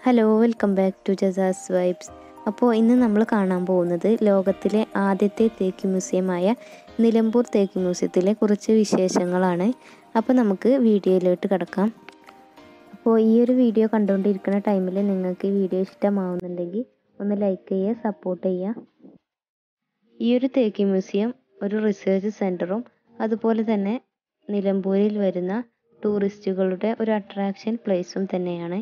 hello welcome back to Jasas vibes അപ്പോൾ ഇന്ന് നമ്മൾ കാണാൻ പോകുന്നത് ലോകത്തിലെ ആദ്യത്തെ തേക്ക് മ്യൂസിയമായ നിലമ്പൂർ തേക്ക് മ്യൂസിയത്തിലെ കുറച്ച് വിശേഷങ്ങളാണ് അപ്പോൾ നമുക്ക് വീഡിയോയിലോട്ട് കിടക്കാം അപ്പോൾ ഈ ഒരു വീഡിയോ കണ്ടുകൊണ്ടിരിക്കുന്ന ടൈമിൽ നിങ്ങൾക്ക് ഈ വീഡിയോ ഇഷ്ടമാവുന്നുണ്ടെങ്കിൽ ഒന്ന് ലൈക്ക് ചെയ്യുക സപ്പോർട്ട് ചെയ്യുക ഈ ഒരു തേക്ക് മ്യൂസിയം ഒരു റിസർച്ച് സെൻറ്ററും അതുപോലെ തന്നെ നിലമ്പൂരിൽ വരുന്ന ടൂറിസ്റ്റുകളുടെ ഒരു അട്രാക്ഷൻ പ്ലേസും തന്നെയാണ്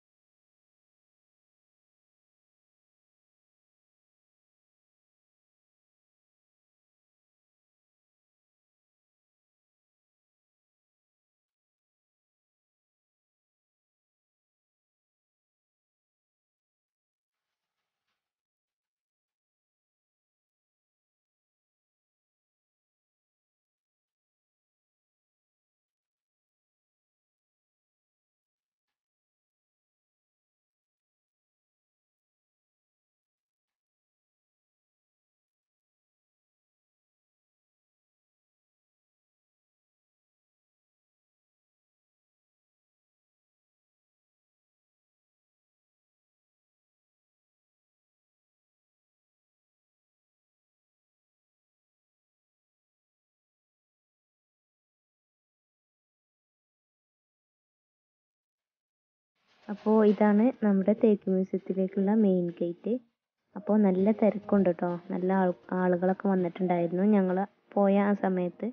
അപ്പോൾ ഇതാണ് നമ്മുടെ തേക്ക് മ്യൂസിയത്തിലേക്കുള്ള മെയിൻ ഗേറ്റ് അപ്പോൾ നല്ല തിരക്കുണ്ട് കേട്ടോ നല്ല ആൾ ആളുകളൊക്കെ വന്നിട്ടുണ്ടായിരുന്നു ഞങ്ങൾ പോയ ആ സമയത്ത്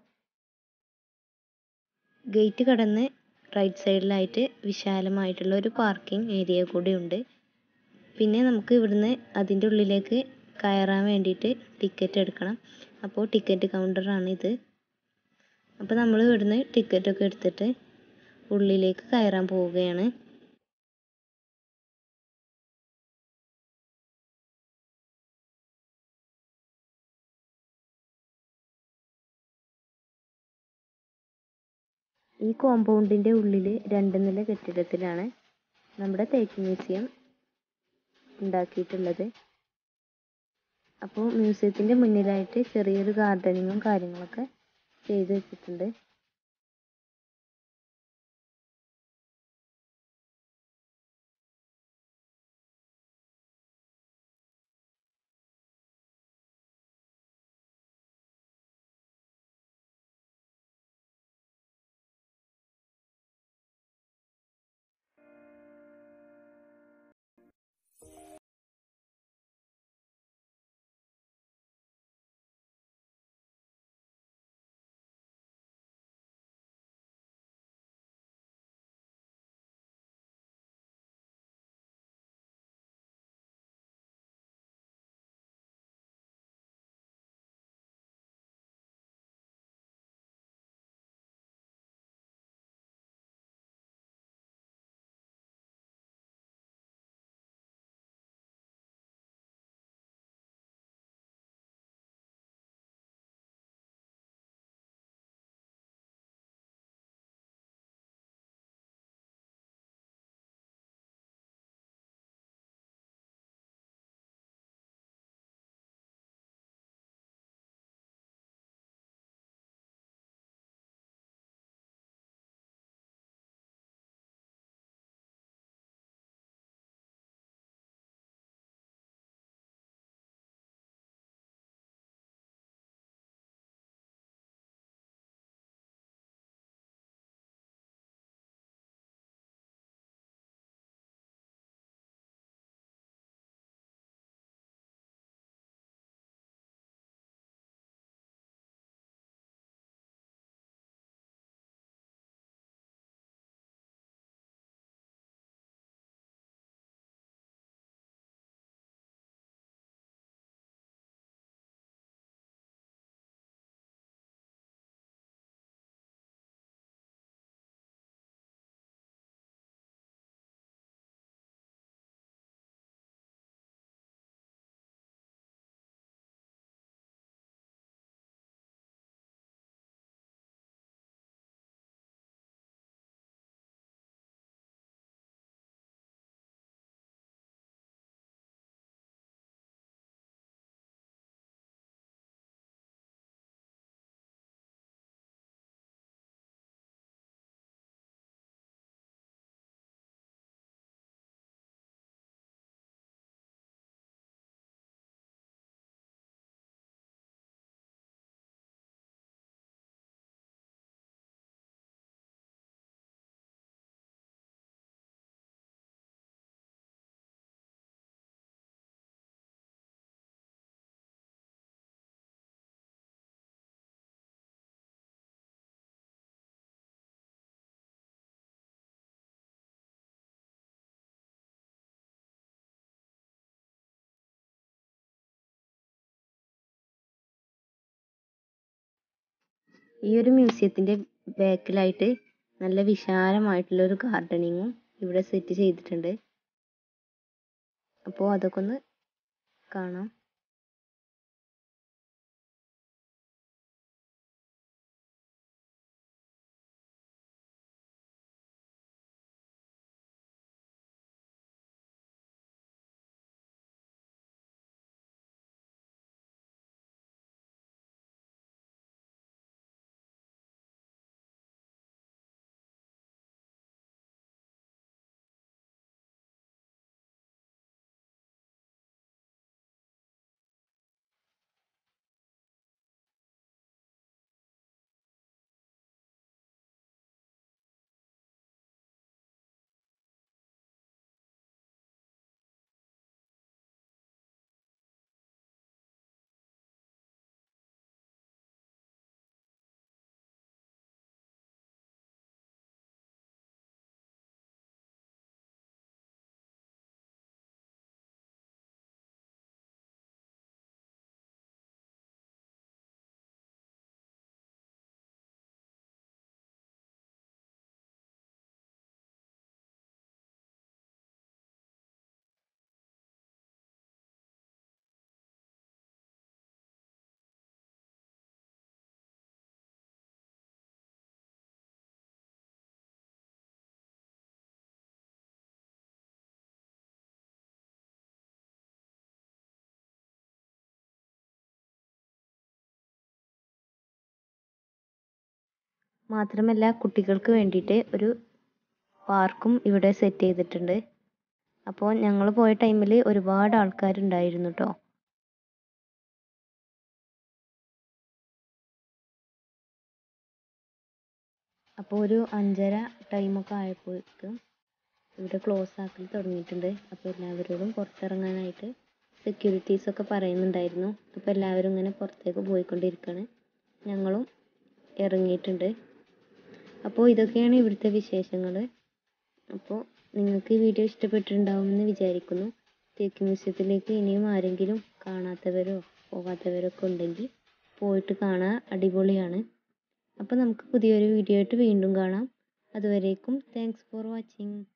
ഗേറ്റ് കടന്ന് റൈറ്റ് സൈഡിലായിട്ട് വിശാലമായിട്ടുള്ള ഒരു പാർക്കിംഗ് ഏരിയ കൂടി ഉണ്ട് പിന്നെ നമുക്ക് ഇവിടുന്ന് അതിൻ്റെ ഉള്ളിലേക്ക് കയറാൻ വേണ്ടിയിട്ട് ടിക്കറ്റ് എടുക്കണം അപ്പോൾ ടിക്കറ്റ് കൗണ്ടറാണ് ഇത് അപ്പോൾ നമ്മൾ ഇവിടുന്ന് ടിക്കറ്റൊക്കെ എടുത്തിട്ട് ഉള്ളിലേക്ക് കയറാൻ പോവുകയാണ് ഈ കോമ്പൗണ്ടിൻ്റെ ഉള്ളിൽ രണ്ട് നില കെട്ടിടത്തിലാണ് നമ്മുടെ തേക്ക് മ്യൂസിയം ഉണ്ടാക്കിയിട്ടുള്ളത് അപ്പോൾ മ്യൂസിയത്തിൻ്റെ മുന്നിലായിട്ട് ചെറിയൊരു ഗാർഡനിങ്ങും കാര്യങ്ങളൊക്കെ ചെയ്തു വെച്ചിട്ടുണ്ട് ഈ ഒരു മ്യൂസിയത്തിൻ്റെ ബാക്കിലായിട്ട് നല്ല വിശാലമായിട്ടുള്ള ഒരു ഗാർഡനിങ്ങും ഇവിടെ സെറ്റ് ചെയ്തിട്ടുണ്ട് അപ്പോൾ അതൊക്കെ ഒന്ന് കാണാം മാത്രമല്ല കുട്ടികൾക്ക് വേണ്ടിയിട്ട് ഒരു പാർക്കും ഇവിടെ സെറ്റ് ചെയ്തിട്ടുണ്ട് അപ്പോൾ ഞങ്ങൾ പോയ ടൈമിൽ ഒരുപാട് ആൾക്കാരുണ്ടായിരുന്നു കേട്ടോ അപ്പോൾ ഒരു അഞ്ചര ടൈമൊക്കെ ആയപ്പോഴേക്കും ഇവിടെ ക്ലോസ് ആക്കൽ തുടങ്ങിയിട്ടുണ്ട് അപ്പോൾ എല്ലാവരോടും പുറത്തിറങ്ങാനായിട്ട് സെക്യൂരിറ്റീസ് ഒക്കെ പറയുന്നുണ്ടായിരുന്നു അപ്പോൾ എല്ലാവരും ഇങ്ങനെ പുറത്തേക്ക് പോയിക്കൊണ്ടിരിക്കുകയാണ് ഞങ്ങളും ഇറങ്ങിയിട്ടുണ്ട് അപ്പോൾ ഇതൊക്കെയാണ് ഇവിടുത്തെ വിശേഷങ്ങൾ അപ്പോൾ നിങ്ങൾക്ക് ഈ വീഡിയോ ഇഷ്ടപ്പെട്ടിട്ടുണ്ടാവുമെന്ന് വിചാരിക്കുന്നു തേക്ക് മ്യൂസിയത്തിലേക്ക് ഇനിയും ആരെങ്കിലും കാണാത്തവരോ പോകാത്തവരോ ഒക്കെ ഉണ്ടെങ്കിൽ പോയിട്ട് കാണാൻ അടിപൊളിയാണ് അപ്പോൾ നമുക്ക് പുതിയൊരു വീഡിയോ ആയിട്ട് വീണ്ടും കാണാം അതുവരേക്കും താങ്ക്സ് ഫോർ വാച്ചിങ്